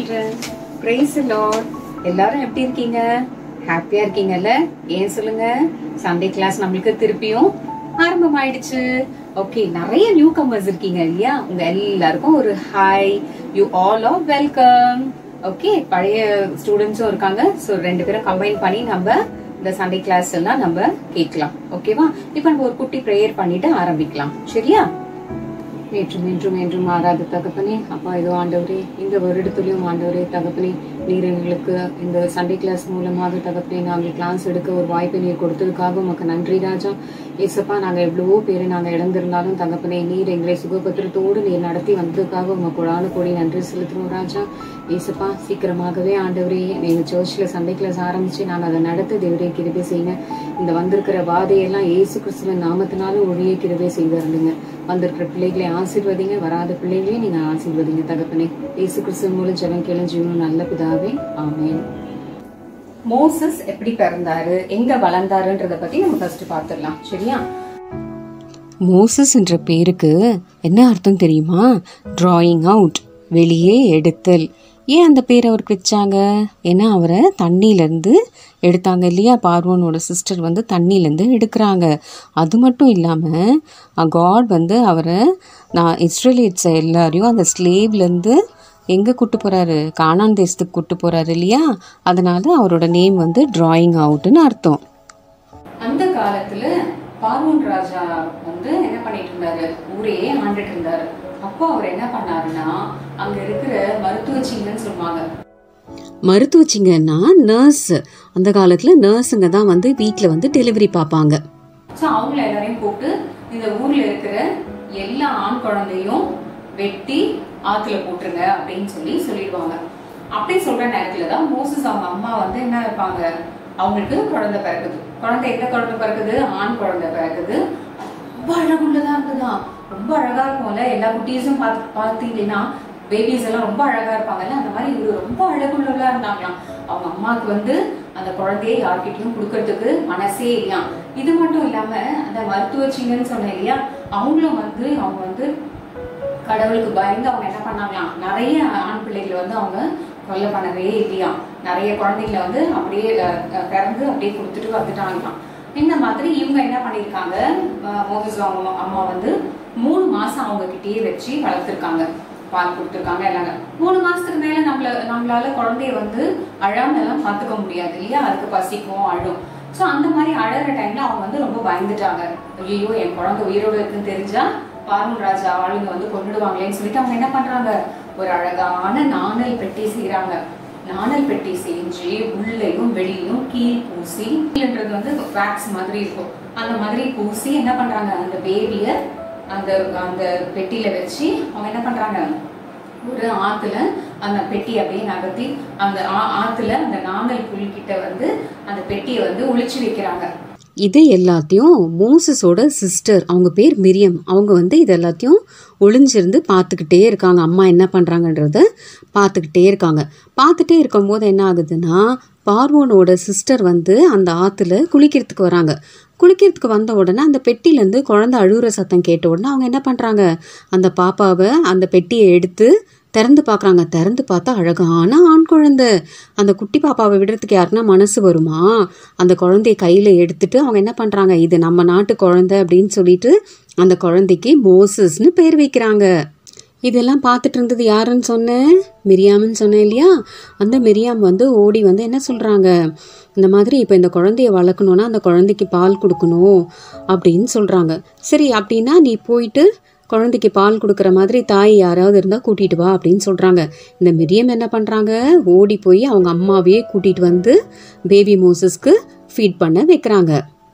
Children price Lord எல்லாரும் எப்படி இருக்கீங்க ஹாப்பியா இருக்கீங்கல்ல ஏன் சொல்லுங்க சண்டே கிளாஸ் நம்மளுக்கு திருப்பியும் ஆரம்பமாயிடுச்சு ஓகே நிறைய நியூ கமர்ஸ் இருக்கீங்க இல்லையா உங்க எல்லாருக்கும் ஒரு hi you all are welcome okay பழைய ஸ்டூடெண்ட்ஸும் இருக்காங்க ஸோ ரெண்டு பேரும் கம்பைன் பண்ணி நம்ம இந்த சண்டே கிளாஸ் எல்லாம் நம்ம கேட்கலாம் ஓகேவா இப்போ நம்ம ஒரு குட்டி ப்ரேயர் பண்ணிட்டு ஆரம்பிக்கலாம் சரியா நேற்றும் இன்றும் என்றும் மாறாத தகப்பனே அப்பா இதோ ஆண்டவரே இந்த வருடத்துலயும் ஆண்டவரே தகப்பனே நீர் எங்களுக்கு இந்த சண்டே கிளாஸ் மூலமாக தகப்பனே நாங்கள் கிளாஸ் எடுக்க ஒரு வாய்ப்பை நீர் கொடுத்ததுக்காக உமக்கு நன்றி ராஜா ஏசப்பா நாங்க எவ்வளவோ பேரை நாங்க இழந்திருந்தாலும் தகப்பனே நீர் எங்களை சுகபத்திரத்தோடு நீர் நடத்தி வந்ததுக்காக உங்க கொடான கோடி நன்றி செலுத்துறோம் ராஜா ஏசப்பா சீக்கிரமாகவே ஆண்டவரே எங்க சர்ச்ல சண்டே கிளாஸ் ஆரம்பிச்சு நாங்க அதை நடத்த தேவரே கிருபை செய்யுங்க இந்த வந்திருக்கிற வாதையெல்லாம் ஏசு கிறிஸ்துவன் நாமத்தினாலும் ஒழிய கிருபை செய்திருந்துங்க வந்திருக்கிற பிள்ளைகளை ஆசீர்வதிங்க வராத பிள்ளைகளையும் நீங்க ஆசீர்வதிங்க தகப்பனே இயேசு கிறிஸ்து மூலம் ஜெபம் கேளும் நல்ல பிதாவே ஆமென் மோசஸ் எப்படி பிறந்தாரு எங்க வளர்ந்தாருன்றத பத்தி நம்ம ஃபர்ஸ்ட் பாத்துடலாம் சரியா மோசஸ் என்ற பேருக்கு என்ன அர்த்தம் தெரியுமா டிராயிங் அவுட் வெளியே எடுத்தல் ஏன் அந்த பேர் அவருக்கு வச்சாங்க ஏன்னா அவரை தண்ணியிலேருந்து எடுத்தாங்க இல்லையா பார்வோனோட சிஸ்டர் வந்து தண்ணியிலேருந்து எடுக்கிறாங்க அது மட்டும் இல்லாமல் காட் வந்து அவரை நான் இஸ்ரேலியட்ஸ் எல்லாரையும் அந்த ஸ்லேவ்லேருந்து எங்கே கூட்டு போகிறாரு கானான் தேசத்துக்கு கூட்டு போகிறாரு இல்லையா அதனால அவரோட நேம் வந்து டிராயிங் அவுட்னு அர்த்தம் அந்த காலத்துல பார்வோன் ராஜா வந்து என்ன பண்ணிட்டு இருந்தாரு ஊரையே ஆண்டுட்டு இருந்தாரு அப்போ அவர் என்ன பண்ணாருன்னா அங்க இருக்கிற மருத்துவச்சிங்கன்னு சொல்லுவாங்க மருத்துவச்சிங்கன்னா நர்ஸ் அந்த காலத்தில் நர்ஸுங்க தான் வந்து வீட்டில் வந்து டெலிவரி பார்ப்பாங்க ஸோ அவங்கள எல்லாரையும் கூப்பிட்டு இந்த ஊர்ல இருக்கிற எல்லா ஆண் குழந்தையும் வெட்டி ஆத்துல போட்டுருங்க அப்படின்னு சொல்லி சொல்லிடுவாங்க அப்படி சொல்ற நேரத்துல தான் மோசஸ் அவங்க அம்மா வந்து என்ன இருப்பாங்க அவங்களுக்கு குழந்தை பிறக்குது குழந்தை என்ன குழந்தை பிறக்குது ஆண் குழந்தை பிறக்குது ரொம்ப அழகுள்ளதா இருக்குதான் ரொம்ப அழகா இருக்கும்ல எல்லா குட்டீஸும் பார்த்து பார்த்தீங்கன்னா பேபிஸ் எல்லாம் ரொம்ப அழகா இருப்பாங்கல்ல அந்த மாதிரி இவரு ரொம்ப அழகுள்ளவளா இருந்தாங்களாம் அவங்க அம்மாவுக்கு வந்து அந்த குழந்தையை யார்கிட்டயும் கொடுக்கறதுக்கு மனசே இல்லையா இது மட்டும் இல்லாம அந்த மருத்துவச்சிங்கன்னு சொன்னேன் இல்லையா அவங்களும் வந்து அவங்க வந்து கடவுளுக்கு பயந்து அவங்க என்ன பண்ணாங்களாம் நிறைய ஆண் பிள்ளைகளை வந்து அவங்க கொல்லை பண்ணவே இல்லையா நிறைய குழந்தைகளை வந்து அப்படியே அஹ், அஹ், பிறந்து அப்படியே கொடுத்துட்டு வந்துட்டாங்களாம் இந்த மாதிரி இவங்க என்ன பண்ணிருக்காங்க மோகஸ் அவங்க அம்மா வந்து மூணு மாசம் அவங்க கிட்டயே வச்சு வளர்த்துருக்காங்க பால் கொடுத்துருக்காங்க எல்லாங்க மூணு மாசத்துக்கு மேல நம்மள நம்மளால குழந்தைய வந்து அழாம எல்லாம் பாத்துக்க முடியாது இல்லையா அதுக்கு பசிக்கும் அழும் சோ அந்த மாதிரி அழற டைம்ல அவங்க வந்து ரொம்ப பயந்துட்டாங்க ஐயோ என் குழந்தை உயிரோட இருக்குன்னு தெரிஞ்சா பார்வன் ராஜா ஆளுங்க வந்து கொண்டுடுவாங்களேன்னு சொல்லிட்டு அவங்க என்ன பண்றாங்க ஒரு அழகான நாணல் பெட்டி செய்யறாங்க நாணல் பெட்டி செஞ்சு உள்ளேயும் வெளியும் கீழ் பூசி கீழ்ன்றது வந்து வேக்ஸ் மாதிரி இருக்கும் அந்த மாதிரி பூசி என்ன பண்றாங்க அந்த பேபிய அந்த அந்த பெட்டியில வச்சு அவங்க என்ன பண்றாங்க ஒரு ஆத்துல அந்த பெட்டி அப்படியே நகர்த்தி அந்த ஆ- ஆத்துல அந்த நாணல் புல் கிட்ட வந்து அந்த பெட்டியை வந்து ஒளிச்சு வைக்கிறாங்க இது எல்லாத்தையும் மோசஸோட சிஸ்டர் அவங்க பேர் மிரியம் அவங்க வந்து இது எல்லாத்தையும் ஒளிஞ்சிருந்து பார்த்துக்கிட்டே இருக்காங்க அம்மா என்ன பண்ணுறாங்கன்றத பார்த்துக்கிட்டே இருக்காங்க பார்த்துட்டே இருக்கும்போது என்ன ஆகுதுன்னா பார்வோனோட சிஸ்டர் வந்து அந்த ஆற்றுல குளிக்கிறதுக்கு வராங்க குளிக்கிறதுக்கு வந்த உடனே அந்த பெட்டிலேருந்து குழந்தை அழுகுற சத்தம் கேட்ட உடனே அவங்க என்ன பண்ணுறாங்க அந்த பாப்பாவை அந்த பெட்டியை எடுத்து திறந்து பார்க்குறாங்க திறந்து பார்த்தா அழகான ஆண் குழந்தை அந்த குட்டி பாப்பாவை விடுறதுக்கு யாருன்னா மனசு வருமா அந்த குழந்தைய கையில் எடுத்துட்டு அவங்க என்ன பண்ணுறாங்க இது நம்ம நாட்டு குழந்தை அப்படின்னு சொல்லிட்டு அந்த குழந்தைக்கு மோசஸ்னு பேர் வைக்கிறாங்க இதெல்லாம் பார்த்துட்டு இருந்தது யாருன்னு சொன்னேன் மிரியாம்னு சொன்னேன் இல்லையா அந்த மிரியாம் வந்து ஓடி வந்து என்ன சொல்கிறாங்க இந்த மாதிரி இப்போ இந்த குழந்தைய வளர்க்கணுன்னா அந்த குழந்தைக்கு பால் கொடுக்கணும் அப்படின்னு சொல்கிறாங்க சரி அப்படின்னா நீ போயிட்டு குழந்தைக்கு பால் கொடுக்குற மாதிரி தாய் யாராவது இருந்தால் கூட்டிகிட்டு வா அப்படின்னு சொல்கிறாங்க இந்த மிரியம் என்ன பண்ணுறாங்க ஓடி போய் அவங்க அம்மாவையே கூட்டிகிட்டு வந்து பேபி மோசஸ்க்கு ஃபீட் பண்ண வைக்கிறாங்க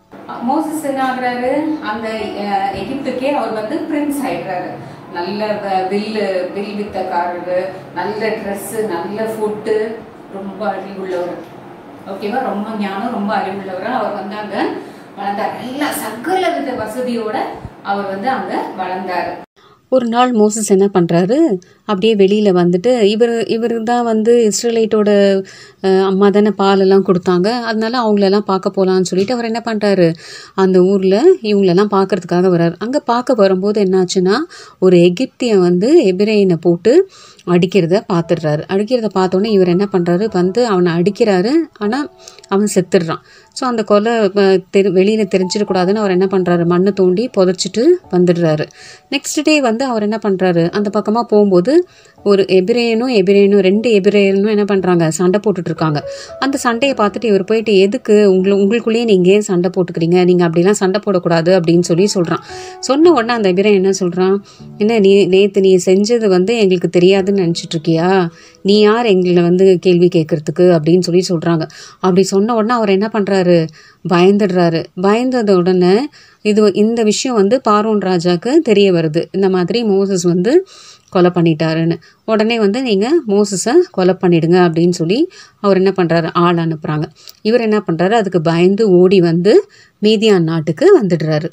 மோசஸ் என்ன ஆகுறாரு அந்த அஹ், எகிப்துக்கே அவர் வந்து பிரின்ஸ் ஆயிடுறாரு நல்ல வ- வில்லு வில் வித்தக்காரரு நல்ல Dress நல்ல ஃபுட்டு ரொம்ப அறிவுள்ளவர் ஓகேவா ரொம்ப ஞானம் ரொம்ப அறிவுள்ளவர் அவர் வந்து அங்க வளர்ந்தார் எல்லா சகல வித வசதியோட அவர் வந்து அங்க வளர்ந்தாரு ஒரு நாள் மோசஸ் என்ன பண்ணுறாரு அப்படியே வெளியில் வந்துட்டு இவர் இவர் தான் வந்து இஸ்ரேலைட்டோட அஹ், அம்மா தானே பாலெல்லாம் கொடுத்தாங்க அதனால அவங்களெல்லாம் பார்க்க போகலான்னு சொல்லிட்டு அவர் என்ன பண்ணுறாரு அந்த ஊரில் இவங்களெல்லாம் பார்க்கறதுக்காக வர்றாரு அங்கே பார்க்க வரும்போது என்னாச்சுன்னா ஒரு எகிப்தியன் வந்து எபிரேயனை போட்டு அடிக்கிறத பார்த்துடுறாரு அடிக்கிறத பார்த்தோன்னே இவர் என்ன பண்ணுறாரு வந்து அவனை அடிக்கிறாரு ஆனால் அவன் செத்துடுறான் ஸோ அந்த கொலை அஹ், தெரி வெளியில் தெரிஞ்சிடக்கூடாதுன்னு அவர் என்ன பண்ணுறாரு மண்ணை தோண்டி புதைச்சிட்டு வந்துடுறாரு நெக்ஸ்ட் டே வந்து அவர் என்ன பண்ணுறாரு அந்த பக்கமாக போகும்போது ஒரு எபிரேயனும் எபிரேயனும் ரெண்டு எபிரேயனும் என்ன பண்ணுறாங்க சண்டை போட்டுட்டு இருக்காங்க அந்த சண்டையை பார்த்துட்டு இவர் போயிட்டு எதுக்கு உங்களை உங்களுக்குள்ளேயே நீங்கள் ஏன் சண்டை போட்டுக்கிறீங்க நீங்கள் அப்படிலாம் சண்டை போடக்கூடாது அப்படின்னு சொல்லி சொல்கிறான் சொன்ன உடனே அந்த எபிரேயன் என்ன சொல்கிறான் என்ன நீ நேற்று நீ செஞ்சது வந்து எங்களுக்கு தெரியாதுன்னு நினச்சிட்டு இருக்கியா நீ யார் எங்களை வந்து கேள்வி கேட்கறதுக்கு அப்படின்னு சொல்லி சொல்கிறாங்க அப்படி சொன்ன உடனே அவர் என்ன பண்ணுறாரு பயந்துடுறாரு பயந்தத உடனே இது இந்த விஷயம் வந்து பார்வோன் ராஜாக்கு தெரிய வருது இந்த மாதிரி மோசஸ் வந்து கொலை பண்ணிட்டாருன்னு உடனே வந்து நீங்கள் மோசஸை கொலை பண்ணிடுங்க அப்படின்னு சொல்லி அவர் என்ன பண்ணுறாரு ஆள் அனுப்புகிறாங்க இவர் என்ன பண்ணுறாரு அதுக்கு பயந்து ஓடி வந்து மீதியான் நாட்டுக்கு வந்துடுறாரு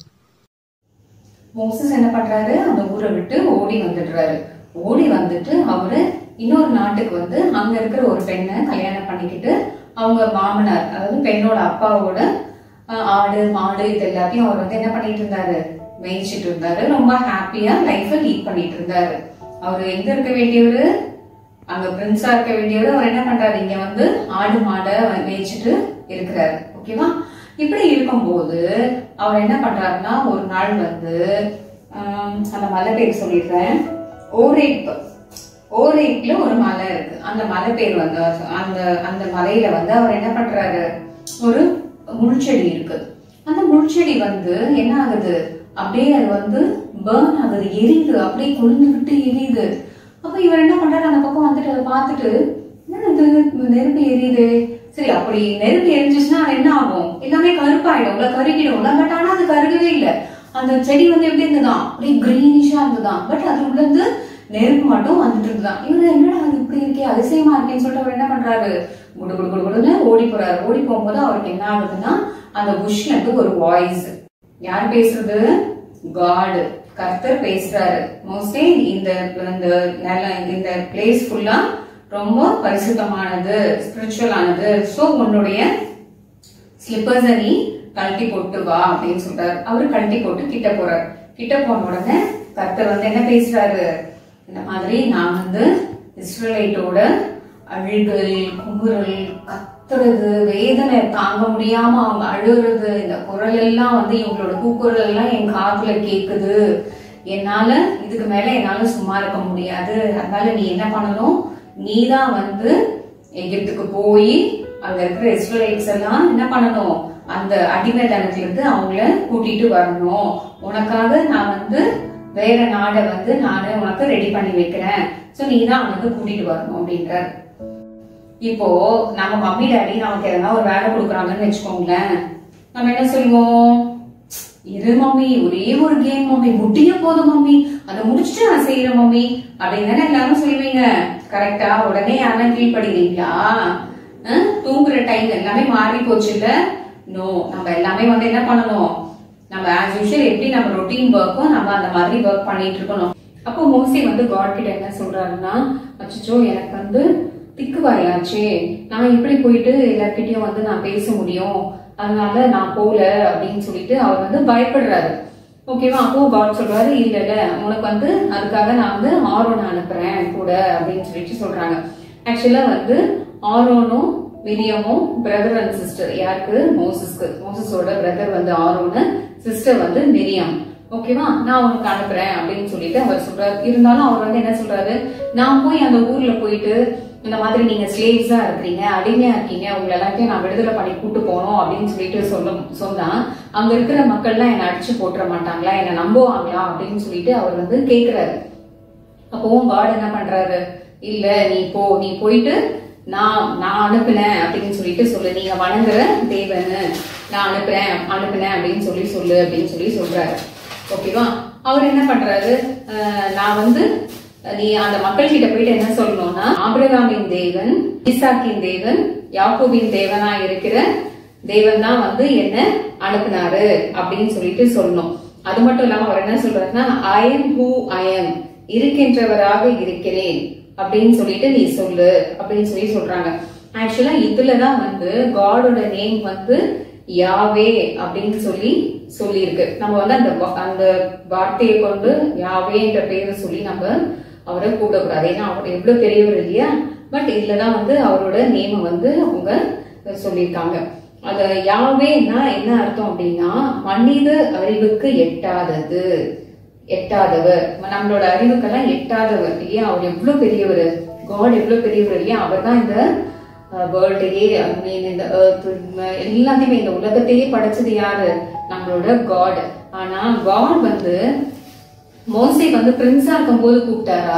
மோசஸ் என்ன பண்றாரு அந்த ஊரை விட்டு ஓடி வந்துடுறாரு ஓடி வந்துட்டு அவரு இன்னொரு நாட்டுக்கு வந்து அங்க இருக்கிற ஒரு பெண்ணை கல்யாணம் பண்ணிக்கிட்டு அவங்க மாமனார் அதாவது பெண்ணோட அப்பாவோட அஹ், ஆடு மாடு இது எல்லாத்தையும் அவர் வந்து என்ன பண்ணிட்டு இருந்தாரு மேய்ச்சிட்டு இருந்தாரு ரொம்ப ஹாப்பியா லைஃப லீட் பண்ணிட்டு இருந்தாரு அவர் எங்க இருக்க வேண்டியவரு அங்க பிரின்ஸா இருக்க வேண்டியவர் அவர் என்ன பண்றாரு இங்க வந்து ஆடு மாடை மேய்ச்சிட்டு இருக்கிறாரு ஓகேவா இப்படி இருக்கும்போது அவர் என்ன பண்றாருன்னா ஒரு நாள் வந்து ஆம், அந்த மலை பேர் சொல்லிடுறேன் ஓரேப் ஓரேப்ல ஒரு மலை இருக்கு அந்த மலை பேர் வந்து அந்த அந்த மலையில வந்து அவர் என்ன பண்றாரு ஒரு முள்செடி இருக்கு அந்த முள்செடி வந்து என்ன ஆகுது அப்படியே அது வந்து பேர்ன் ஆகுது எரியுது அப்படியே கொழுந்துகிட்டு எரியுது அப்ப இவர் என்ன பண்றாரு அந்த பக்கம் வந்துட்டு அதை பார்த்துட்டு என்ன இது நெருப்பு எரியுது சரி அப்படி நெருப்பு எரிஞ்சிச்சுன்னா அது என்ன ஆகும் எல்லாமே கருப்பாயிடும்ல கருகிடும்ல பட் ஆனா அது கருகவே இல்ல அந்த செடி வந்து எப்படி இருந்ததுதான் அப்படியே கிரீனிஷா இருந்ததுதான் பட் அது உள்ள இருந்து நெருப்பு மட்டும் வந்துட்டு இருந்ததுதான் இவரு என்னடா அது இப்படி இருக்கே அதிசயமா இருக்கேன்னு சொல்லிட்டு அவர் என்ன பண்றாரு குடு குடு குடு குடுன்னு ஓடி போறாரு ஓடி போகும்போது அவருக்கு என்ன ஆகுதுன்னா அந்த புஷ்ல இருந்து ஒரு வாய்ஸ் யார் பேசுறது காட் கர்த்தர் பேசுறாரு மோஸ்ட்லி இந்த இந்த நில இந்த பிளேஸ் ஃபுல்லா ரொம்ப பரிசுத்தமானது ஸ்பிரிச்சுவலானது சோ உன்னுடைய ஸ்லிப்பர்ஸ நீ கழட்டி போட்டு வா அப்படின்னு சொல்றாரு அவரு கழட்டி போட்டு கிட்ட போறாரு கிட்ட போன உடனே கர்த்தர் வந்து என்ன பேசுறாரு இந்த மாதிரி நான் வந்து இஸ்ரேலைட்டோட அழுகல் குமுறல் கத்துறது வேதனை தாங்க முடியாம அவங்க அழுறது இந்த குரல் எல்லாம் வந்து இவங்களோட கூக்குரல் எல்லாம் என் காதுல கேக்குது என்னால இதுக்கு மேல என்னால சும்மா இருக்க முடியாது அதனால நீ என்ன பண்ணணும் நீதான் வந்து எகிப்துக்கு போய் அங்க இருக்கிற இஸ்ரேலைட்ஸ் எல்லாம் என்ன பண்ணணும் அந்த அடிமைத்தனத்துல இருந்து அவங்கள கூட்டிட்டு வரணும் உனக்காக நான் வந்து வேற நாடை வந்து நானே உனக்கு ரெடி பண்ணி வைக்கிறேன் சோ நீ தான் அவனுக்கு கூட்டிட்டு வரணும் அப்படின்றார் இப்போ நம்ம மம்மி டாடி நமக்கு எதனா ஒரு வேலை கொடுக்குறாங்கன்னு வச்சுக்கோங்களேன் நம்ம என்ன சொல்லுவோம் இரு மம்மி ஒரே ஒரு கேம் மம்மி முட்டிய போதும் மம்மி அதை முடிச்சுட்டு நான் செய்யறேன் மம்மி அப்படின்னு தானே எல்லாரும் சொல்லுவீங்க கரெக்டா உடனே யாரா கீழ்படுவீங்களா அஹ், தூங்குற டைம் எல்லாமே மாறி போச்சு இல்ல நோ நம்ம எல்லாமே வந்து என்ன பண்ணணும் நம்ம ஆஸ் யூஷுவல் எப்படி நம்ம ரொட்டீன் ஒர்க்கோ நம்ம அந்த மாதிரி ஒர்க் பண்ணிட்டு இருக்கணும் அப்போ மோஸ்ட்லி வந்து காட் கிட்ட என்ன சொல்றாருன்னா அச்சோ எனக்கு வந்து திக்குவாயாச்சே நான் எப்படி போயிட்டு எல்லார்கிட்டயும் வந்து நான் பேச முடியும் அதனால நான் போல அப்படின்னு சொல்லிட்டு அவர் வந்து பயப்படுறாரு ஓகேவா அப்போ காட் சொல்றாரு இல்ல இல்ல உனக்கு வந்து அதுக்காக நான் வந்து ஆரோனை அனுப்புறேன் கூட அப்படின்னு சொல்லிட்டு சொல்றாங்க ஆக்சுவலா வந்து ஆரோனும் மிரியமும் பிரதர் அண்ட் சிஸ்டர் யாருக்கு மோசஸ்க்கு மோசஸோட பிரதர் வந்து ஆரோனு சிஸ்டர் வந்து மிரியம் ஓகேவா நான் உனக்கு அனுப்புறேன் அப்படின்னு சொல்லிட்டு அவர் சொல்றாரு இருந்தாலும் அவர் வந்து என்ன சொல்றாரு நான் போய் அந்த ஊர்ல போயிட்டு இந்த மாதிரி நீங்க ஸ்லேவ்ஸா இருக்கிறீங்க அடிமையா இருக்கீங்க உங்களை எல்லாத்தையும் நான் விடுதலை பண்ணி கூட்டு போனோம் அப்படின்னு சொல்லிட்டு சொல்ல சொன்னா அங்க இருக்கிற மக்கள்லாம் என்னை அடிச்சு போட்டுற மாட்டாங்களா என்னை நம்புவாங்களா அப்படின்னு சொல்லிட்டு அவர் வந்து கேக்குறாரு அப்பவும் காட் என்ன பண்றாரு இல்ல நீ போ நீ போயிட்டு நான் நான் அனுப்புனேன் அப்படின்னு சொல்லிட்டு சொல்லு நீங்க வணங்குற தேவனு நான் அனுப்புறேன் அனுப்புனேன் அப்படின்னு சொல்லி சொல்லு அப்படின்னு சொல்லி சொல்றாரு ஓகேவா அவர் என்ன பண்றாரு அஹ், நான் வந்து நீ அந்த மக்கள் கிட்ட போயிட்டு என்ன சொல்லணும்னா ஆபிரகாமின் தேவன் ஈசாக்கின் தேவன் யாக்கோபின் தேவனா இருக்கிற தேவன் தான் வந்து என்ன அனுப்புனாரு அப்படின்னு சொல்லிட்டு சொல்லணும் அது மட்டும் இல்லாம அவர் என்ன சொல்றாருன்னா I am who I am இருக்கின்றவராக இருக்கிறேன் அப்படின்னு சொல்லிட்டு நீ சொல்லு அப்படின்னு சொல்லி சொல்றாங்க ஆக்சுவலா இதுலதான் வந்து காடோட நேம் வந்து யாவே அப்படின்னு சொல்லி சொல்லியிருக்கு நம்ம வந்து அந்த வா- அந்த வார்த்தையை கொண்டு யாவேன்ற பேரை சொல்லி நம்ம அவரை கூடக்கூடாது ஏன்னா அவர் எவ்வளவு பெரியவர் இல்லையா பட் இதுலதான் வந்து அவரோட நேம வந்து அவங்க சொல்லியிருக்காங்க அது யாவேன்னா என்ன அர்த்தம் அப்படின்னா மனித அறிவுக்கு எட்டாதது எட்டாதவர் நம்மளோட அறிவுக்கெல்லாம் எட்டாதவர் இல்லையா அவர் எவ்வளவு பெரியவர் காட் எவ்வளவு பெரியவர் இல்லையா அவர் தான் இந்த வேர்ல்டையே ஐ மீன் இந்த earth, ம- எல்லாத்தையுமே இந்த உலகத்தையே படைச்சது யாரு நம்மளோட காட் ஆனா காட் வந்து மோசே வந்து பிரின்ஸா இருக்கும்போது கூப்பிட்டாரா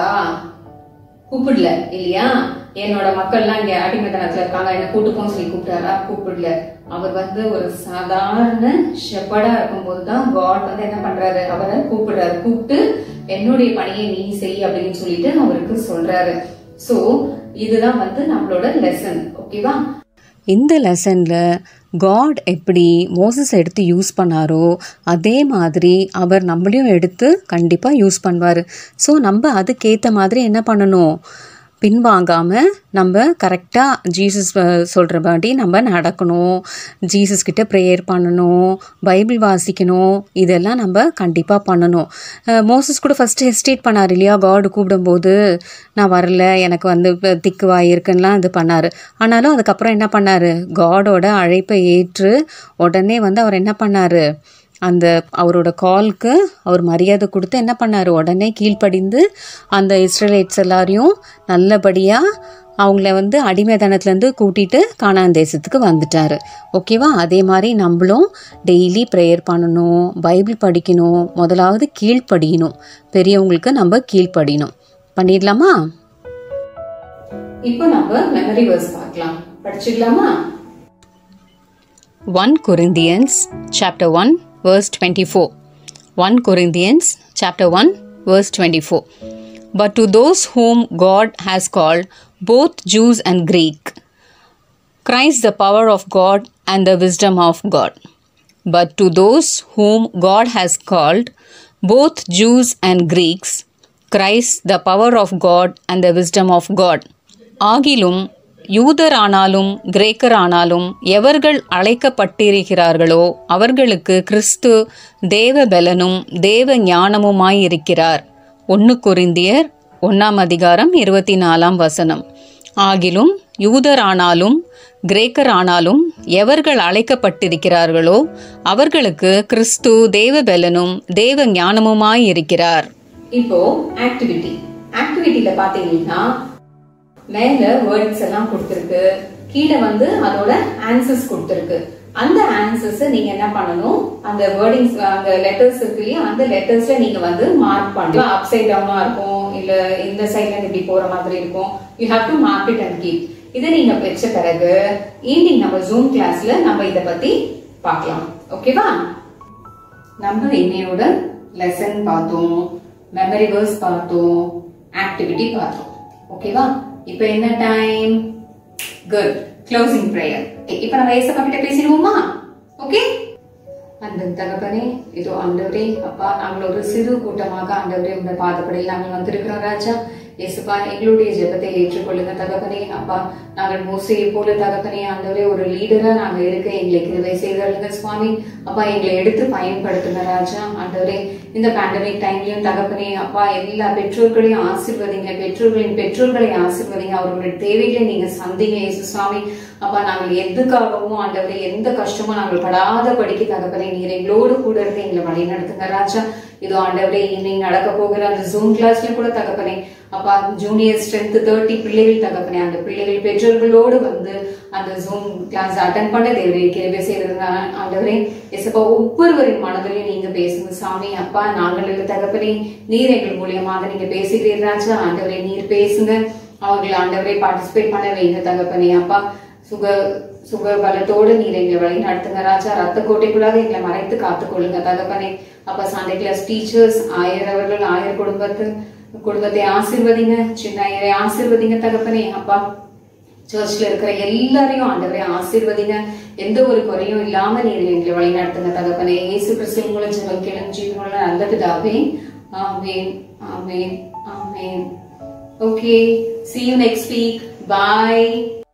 கூப்பிடல இல்லையா என்னோட மக்கள்லாம் இங்க அடிமைத்தனத்துல இருக்காங்க என்ன கூட்டு போன்னு சொல்லி கூப்பிட்டாரா கூப்பிடல அவர் வந்து ஒரு சாதாரண ஷெப்படா இருக்கும்போது தான் காட் வந்து என்ன பண்றாரு அவரை கூப்பிடுறாரு கூப்பிட்டு என்னுடைய பணியை நீ செய் அப்படின்னு சொல்லிட்டு அவருக்கு சொல்றாரு சோ இதுதான் வந்து நம்மளோட லெசன் ஓகேவா இந்த லெசனில் காட் எப்படி மோசஸ் எடுத்து யூஸ் பண்ணாரோ அதே மாதிரி அவர் நம்மளையும் எடுத்து கண்டிப்பாக யூஸ் பண்ணுவார் ஸோ நம்ம அதுக்கேற்ற மாதிரி என்ன பண்ணணும் பின்வாங்காமல் நம்ம கரெக்டாக ஜீசஸ் சொல்கிறபடி நம்ம நடக்கணும் ஜீசஸ் கிட்ட ப்ரேயர் பண்ணணும் பைபிள் வாசிக்கணும் இதெல்லாம் நம்ம கண்டிப்பாக பண்ணணும் அஹ் மோசஸ் கூட ஃபஸ்ட்டு ஹெஸ்டேட் பண்ணார் இல்லையா காடு கூப்பிடும்போது நான் வரல எனக்கு வந்து இப்ப திக்கு வாய் இருக்குன்னுலாம் இது பண்ணார் ஆனாலும் அதுக்கப்புறம் என்ன பண்ணார் காடோட அழைப்பை ஏற்று உடனே வந்து அவர் என்ன பண்ணார் அந்த அவரோட கால்க்கு அவர் மரியாதை கொடுத்து என்ன பண்ணார் உடனே கீழ்ப்படிந்து அந்த இஸ்ரேலைட்ஸ் எல்லாரையும் நல்லபடியாக அவங்கள வந்து அடிமைத்தனத்துலேருந்து கூட்டிட்டு கானான் தேசத்துக்கு வந்துட்டார் ஓகேவா அதே மாதிரி நம்மளும் டெய்லி ப்ரேயர் பண்ணணும் பைபிள் படிக்கணும் முதலாவது கீழ்ப்படியணும் பெரியவங்களுக்கு நம்ம கீழ்ப்படியணும் பண்ணிடலாமா இப்போ நம்ம மெமரி வேர்ஸ் பார்க்கலாம் படிச்சுக்கலாமா 1 Corinthians chapter 1 verse 24. 1 Corinthians chapter 1 verse 24. But to those whom God has called, both Jews and Greek, Christ the power of God and the wisdom of God. But to those whom God has called, both Jews and Greeks, Christ the power of God and the wisdom of God. ஆகிலும் யூதரானாலும் கிரேக்கரானாலும் எவர்கள் அழைக்கப்பட்டிருக்கிறார்களோ அவர்களுக்கு கிறிஸ்து தேவ பலனும் தேவ ஞானமுமாயிருக்கிறார் ஒன்று கொரிந்தியர் ஒன்றாம் அதிகாரம் இருபத்தி நாலாம் வசனம் ஆகிலும் யூதரானாலும் கிரேக்கரானாலும் எவர்கள் அழைக்கப்பட்டிருக்கிறார்களோ அவர்களுக்கு கிறிஸ்து தேவ பலனும் தேவ ஞானமுமாயிருக்கிறார் இப்போ ஆக்டிவிட்டி ஆக்டிவிட்டில பாத்தீங்கன்னா மேல வேர்ட்ஸ் எல்லாம் கொடுத்திருக்கு கீழே வந்து அதோட ஆன்சர்ஸ் கொடுத்திருக்கு அந்த ஆன்சர்ஸ் நீங்க என்ன பண்ணணும் அந்த வேர்டிங்ஸ் அந்த லெட்டர்ஸ் இருக்கு இல்லையா அந்த லெட்டர்ஸ்ல நீங்க வந்து மார்க் பண்ணலாம் அப் சைட் டவுனா இருக்கும் இல்ல இந்த சைட்ல இருந்து இப்படி போற மாதிரி இருக்கும் you have to mark it and keep இதை நீங்க வச்ச பிறகு ஈவினிங் நம்ம ஜூம் கிளாஸ்ல நம்ம இத பத்தி பார்க்கலாம் ஓகேவா நம்ம இன்னையோட லெசன் பார்த்தோம் மெமரி வேர்ஸ் பார்த்தோம் ஆக்டிவிட்டி பார்த்தோம் ஓகேவா இப்போ என்ன டைம் குட் க்ளோசிங் ப்ரேயர் இப்போ நம்ம ஏசப்பா கிட்ட பேசிடுவோமா ஓகே அந்த தகப்பனே இதோ ஆண்டவரே அப்பா நாங்கள் ஒரு சிறு கூட்டமாக ஆண்டவரே உங்கள் பாதப்படியில் நாங்கள் வந்திருக்கிறோம் ராஜா இயேசுப்பா எங்களுடைய ஜெபத்தை ஏற்றுக்கொள்ளுங்க தகப்பனே அப்பா நாங்கள் மோசையை போல தகப்பனே ஆண்டவரே ஒரு லீடரா நாங்க இருக்க எங்களுக்கு கிருபை செய்தருங்க சுவாமி அப்பா எங்களை எடுத்து பயன்படுத்துங்க ராஜா ஆண்டவரே இந்த பேண்டமிக் டைம்லயும் தகப்பனே அப்பா எல்லா பெற்றோர்களையும் ஆசிர்வதிங்க பெற்றோர்களின் பெற்றோர்களை ஆசிர்வதிங்க அவர்களுடைய தேவைகளை நீங்க சந்திங்க இயேசு சுவாமி அப்பா நாங்கள் எதுக்காகவும் ஆண்டவரே எந்த கஷ்டமும் நாங்கள் படாத படிக்க தகப்பனே நீர் எங்களோடு கூட இருந்து எங்களை வழி நடத்துங்க ராஜா இதோ ஆண்டவரே ஈவினிங் நடக்க போகிற அந்த ஜூம் கிளாஸ்ல கூட தகப்பனே அப்பா ஜூனியர் ஸ்ட்ரென்த் தேர்ட்டி பிள்ளைகள் தகப்பனே அந்த பிள்ளைகள் பெற்றோர்களோடு வந்து அந்த ஜூம் கிளாஸ் அட்டன் பண்ண தேவரே கிருபை செய்திருங்க ஆண்டவரே எசப்பா ஒவ்வொருவரின் மனதிலையும் நீங்க பேசுங்க சாமி அப்பா நாங்கள் இல்ல தகப்பனே நீர் எங்கள் மூலியமாக நீங்க பேசுகிறீர் ராஜா ஆண்டவரே நீர் பேசுங்க அவங்களை ஆண்டவரே பார்ட்டிசிபேட் பண்ண வைங்க தகப்பனே அப்பா சுக சுக பலத்தோடு நீர் எங்களை வழி நடத்துங்க ராஜா ரத்த கோட்டைக்குள்ளாக எங்களை மறைத்து காத்துக்கொள்ளுங்க தகப்பனே அப்ப சண்டே கிளாஸ் டீச்சர்ஸ் ஆயர் அவர்கள் ஆயர் குடும்பத்து குடும்பத்தை ஆசிர்வதிங்க சின்ன ஐயரை ஆசிர்வதிங்க தகப்பனே அப்பா சர்ச்ல இருக்கிற எல்லாரையும் ஆண்டவரே ஆசீர்வதிங்க எந்த ஒரு குறையும் இல்லாம நீர் எங்களை வழி நடத்துங்க தகப்பனே இயேசு கிறிஸ்து மூலம் ஜெபம் கேளும் ஜீவனுள்ள நல்ல பிதாவே amen amen amen okay see you next week bye